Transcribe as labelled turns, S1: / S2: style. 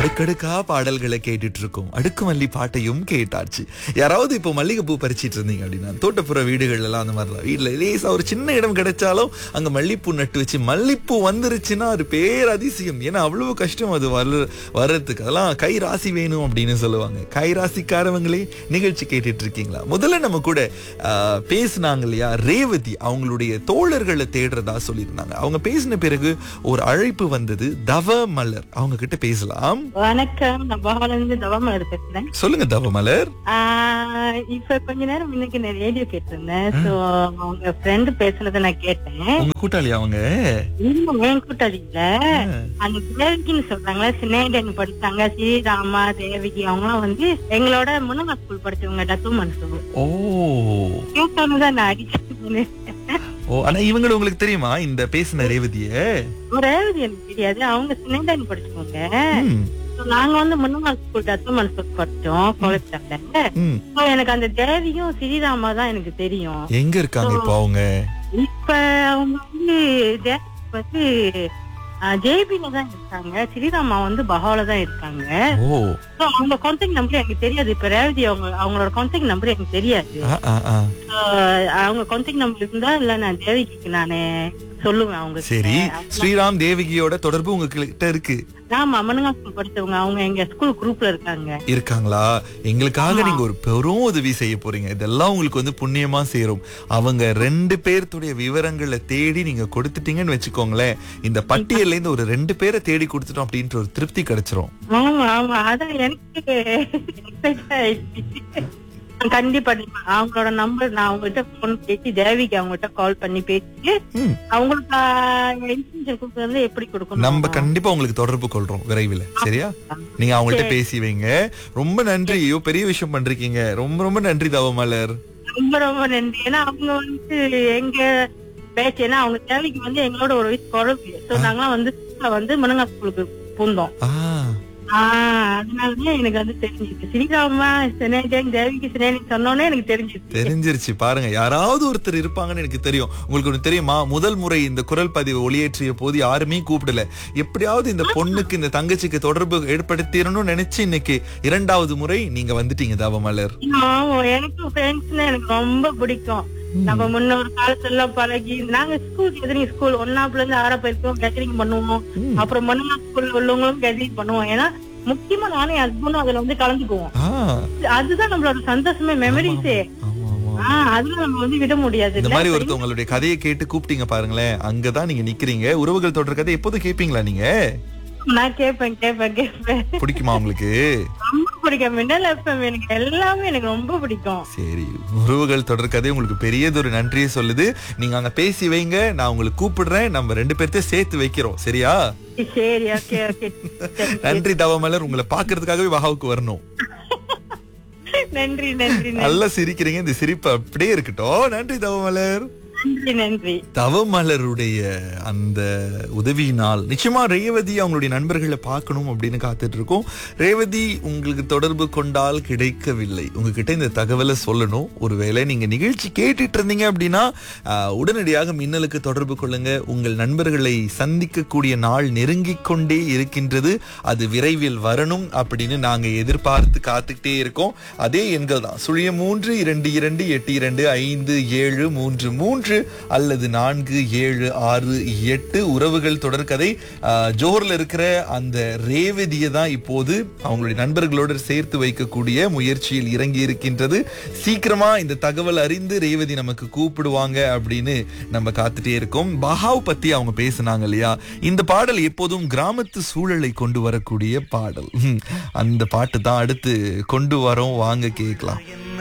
S1: அடுக்கடுக்கா பாடல்களை கேட்டுட்டு இருக்கோம் அடுக்குமல்லி பாட்டையும் கேட்டாச்சு யாராவது இப்போ மல்லிகைப்பூ பறிச்சிட்டு இருந்தீங்க அப்படின்னா தோட்டப்புற வீடுகள் எல்லாம் அந்த மாதிரிலாம் வீட்டுல லேசா ஒரு சின்ன இடம் கிடைச்சாலும் அங்க மல்லிப்பூ நட்டு வச்சு மல்லிப்பூ வந்துருச்சுன்னா அது பேர் அதிசயம் ஏன்னா அவ்வளவு கஷ்டம் அது வர வர்றதுக்கு அதெல்லாம் கை ராசி வேணும் அப்படின்னு சொல்லுவாங்க கை ராசிக்காரவங்களே நிகழ்ச்சி கேட்டுட்டு இருக்கீங்களா முதல்ல நம்ம கூட ஆஹ், பேசுனாங்க இல்லையா ரேவதி அவங்களுடைய தோழர்களை தேடுறதா சொல்லியிருந்தாங்க அவங்க பேசின பிறகு ஒரு அழைப்பு வந்தது தவ மலர் அவங்க கிட்ட பேசலாம்
S2: வணக்கம் நான் பகவான்ல இருந்து தவமலர் பேசுறேன்
S1: சொல்லுங்க தவ மலர்
S2: ஆஹ் இப்ப கொஞ்ச நேரம் முன்னுக்கு நான் ரேடியோ கேட்டிருந்தேன் சோ அவங்க ஃப்ரெண்டு பேசுனதை நான் கேட்டேன்
S1: உங்க கூட்டாளி அவங்க
S2: இல்ல என் கூட்டாளி இல்ல அந்த தேவிகின்னு சொல்றாங்களா சின்னேடன் படிச்சாங்க ஸ்ரீராமா தேவிகி அவங்கலாம் வந்து எங்களோட முன்னமா ஸ்கூல் படிச்சவங்க டத்து மனசு
S1: ஓ
S2: கேட்டோன்னு நான் அடிச்சேன்
S1: ஓ ஆனா இவங்களும் உங்களுக்கு தெரியுமா இந்த பேசின ரேவதிய
S2: ரேவதி எனக்கு தெரியாது அவங்க சின்னேடன் படிச்சவங்க
S1: ம்,
S2: So, நாங்க வந்து முன்னமா ஸ்கூல் டத்து மனசு படிச்சோம் காலேஜ்
S1: ம்.
S2: So, எனக்கு அந்த தேவியும் ஸ்ரீராமா தான் எனக்கு தெரியும்
S1: எங்க இருக்காங்க இப்போ அவங்க
S2: இப்ப அவங்க வந்து தே- வந்து ஜேபில தான் இருக்காங்க ஸ்ரீராமா வந்து பஹால தான் இருக்காங்க
S1: ஓ
S2: So, அவங்க கான்டாக்ட் நம்பர் எனக்கு தெரியாது இப்ப ரேவதி அவங்க அவங்களோட கான்டாக்ட் நம்பர் எனக்கு தெரியாது
S1: ஆ, ஆ, ஆ.
S2: So, அவங்க கான்டாக்ட் நம்பர் இருந்தா இல்ல நான் தேவிக்கு நானு சொல்லுவேன் அவங்க
S1: சரி ஸ்ரீராம் தேவிகியோட தொடர்பு உங்ககிட்ட இருக்கு
S2: ஆமா மனுங்கா ஸ்கூல் படிச்சவங்க அவங்க எங்க ஸ்கூல் குரூப்ல இருக்காங்க
S1: இருக்காங்களா எங்களுக்காக நீங்க ஒரு பெரும் உதவி செய்ய போறீங்க இதெல்லாம் உங்களுக்கு வந்து புண்ணியமா சேரும் அவங்க ரெண்டு பேர்த்துடைய விவரங்களை தேடி நீங்க கொடுத்துட்டீங்கன்னு வச்சுக்கோங்களேன் இந்த பட்டியல்ல இருந்து ஒரு ரெண்டு பேரை தேடி கொடுத்துட்டோம் அப்படின்ற ஒரு திருப்தி கிடைச்சிரும்
S2: ஆமா ஆமா அதான் எனக்கு excite ஆயிடுச்சு. கண்டிப்பா நீங்க அவங்களோட நம்பர் நான் அவங்ககிட்ட போன் பேசி தேவிக்கு அவங்ககிட்ட கால் பண்ணி பேசி
S1: ம்.
S2: அவங்களுக்கு இன்ஃபர்மேஷன் கொடுக்கறது எப்படி கொடுக்கணும்
S1: நம்ம கண்டிப்பா உங்களுக்கு தொடர்பு கொள்றோம் விரைவில் சரியா நீங்க அவங்கள்ட்ட பேசி வைங்க ரொம்ப நன்றி ஐயோ பெரிய விஷயம் பண்றீங்க ரொம்ப ரொம்ப நன்றி தவமலர்
S2: ரொம்ப ரொம்ப நன்றி ஏன்னா அவங்க வந்து எங்க பேச்சு ஏன்னா அவங்க தேவிக்கு வந்து எங்களோட ஒரு வயசு குழந்தை சோ நாங்களாம் வந்து வந்து முனங்கா ஸ்கூலுக்கு பூந்தோம்
S1: ஆ
S2: ஆஹ் அதனாலதான் எனக்கு வந்து தெரிஞ்சிருக்கு ஸ்ரீராமா சினேஜன் தேவிக்கு சினேஜன் சொன்னோன்னே எனக்கு தெரிஞ்சிருக்கு
S1: தெரிஞ்சிருச்சு பாருங்க யாராவது ஒருத்தர் இருப்பாங்கன்னு எனக்கு தெரியும் உங்களுக்கு ஒண்ணு தெரியுமா முதல் முறை இந்த குரல் பதிவு ஒளியேற்றிய போது யாருமே கூப்பிடல எப்படியாவது இந்த பொண்ணுக்கு இந்த தங்கச்சிக்கு தொடர்பு ஏற்படுத்திடணும்னு நினைச்சு இன்னைக்கு இரண்டாவது முறை நீங்க வந்துட்டீங்க தவமலர்
S2: ஆமா எனக்கு ஃப்ரெண்ட்ஸ்னா எனக்கு ரொம்ப பிடிக்கும் நம்ம முன்னொரு காலத்துல எல்லாம் பழகி நாங்க ஸ்கூல் கேதரிங் ஸ்கூல் ஒன்னாப்ல இருந்து ஆறா போயிருக்கோம் கேதரிங் பண்ணுவோம்
S1: ம்.
S2: அப்புறம் மண்ணா ஸ்கூல்ல உள்ளவங்களும் கேதரிங் பண்ணுவோம் ஏன்னா முக்கியமா நானே என் ஹஸ்பண்டும் அதுல வந்து கலந்துக்குவோம்
S1: ஆ,
S2: அதுதான் நம்மளோட சந்தோஷமே மெமரிஸே
S1: ஆமா, ஆமா.
S2: ஆஹ் அதுல நம்ம வந்து விட முடியாது
S1: இந்த
S2: இல்ல?
S1: மாதிரி ஒருத்தவங்களுடைய கதையை கேட்டு கூப்பிட்டீங்க பாருங்களேன் அங்கதான் நீங்க நிக்கிறீங்க உறவுகள் தொடர் கதை எப்போதும் கேப்பீங்களா நீங்க
S2: நான் கேட்பேன் கேட்பேன் கேட்பேன்
S1: பிடிக்குமா உங்களுக்கு
S2: ரொம்ப பிடிக்கும் மின்னல் எஃப்எம் எனக்கு எல்லாமே எனக்கு ரொம்ப பிடிக்கும்
S1: சரி உறவுகள் தொடர் கதை உங்களுக்கு பெரியதொரு நன்றியை சொல்லுது நீங்க அங்க பேசி வைங்க நான் உங்களுக்கு கூப்பிடுறேன் நம்ம ரெண்டு பேர்த்தையும் சேர்த்து வைக்கிறோம் சரியா
S2: சரி ஓகே ஓகே
S1: நன்றி தவமலர் உங்களை பாக்குறதுக்காகவே வகாவுக்கு வரணும்
S2: நன்றி நன்றி நன்றி
S1: நல்லா சிரிக்கிறீங்க இந்த சிரிப்பு அப்படியே இருக்கட்டும் நன்றி தவமலர்
S2: நன்றி நன்றி
S1: தவமலருடைய அந்த உதவியினால் நிச்சயமா ரேவதி அவங்களுடைய நண்பர்களை பார்க்கணும் அப்படின்னு காத்துட்டு இருக்கோம் ரேவதி உங்களுக்கு தொடர்பு கொண்டால் கிடைக்கவில்லை உங்ககிட்ட இந்த தகவலை சொல்லணும் ஒருவேளை நீங்க நிகழ்ச்சி கேட்டுட்டு இருந்தீங்க அப்படின்னா ஆஹ், உடனடியாக மின்னலுக்கு தொடர்பு கொள்ளுங்க உங்கள் நண்பர்களை சந்திக்கக்கூடிய நாள் நெருங்கிக் கொண்டே இருக்கின்றது அது விரைவில் வரணும் அப்படின்னு நாங்க எதிர்பார்த்து காத்துக்கிட்டே இருக்கோம் அதே எண்கள் தான் சுழியம் மூன்று இரண்டு இரண்டு எட்டு இரண்டு ஐந்து ஏழு மூன்று மூன்று அல்லது நான்கு ஏழு ஆறு எட்டு உறவுகள் தொடர்கதை ஆஹ், ஜோஹர்ல இருக்கிற அந்த ரேவதியை தான் இப்போது அவங்களுடைய நண்பர்களோடு சேர்த்து வைக்கக்கூடிய முயற்சியில் இறங்கி இருக்கின்றது சீக்கிரமா இந்த தகவல் அறிந்து ரேவதி நமக்கு கூப்பிடுவாங்க அப்படின்னு நம்ம காத்துட்டே இருக்கோம் பஹாவ் பத்தி அவங்க பேசுனாங்க இல்லையா இந்த பாடல் எப்போதும் கிராமத்து சூழலை கொண்டு வரக்கூடிய பாடல் ஹம், அந்த பாட்டு தான் அடுத்து கொண்டு வரோம் வாங்க கேட்கலாம்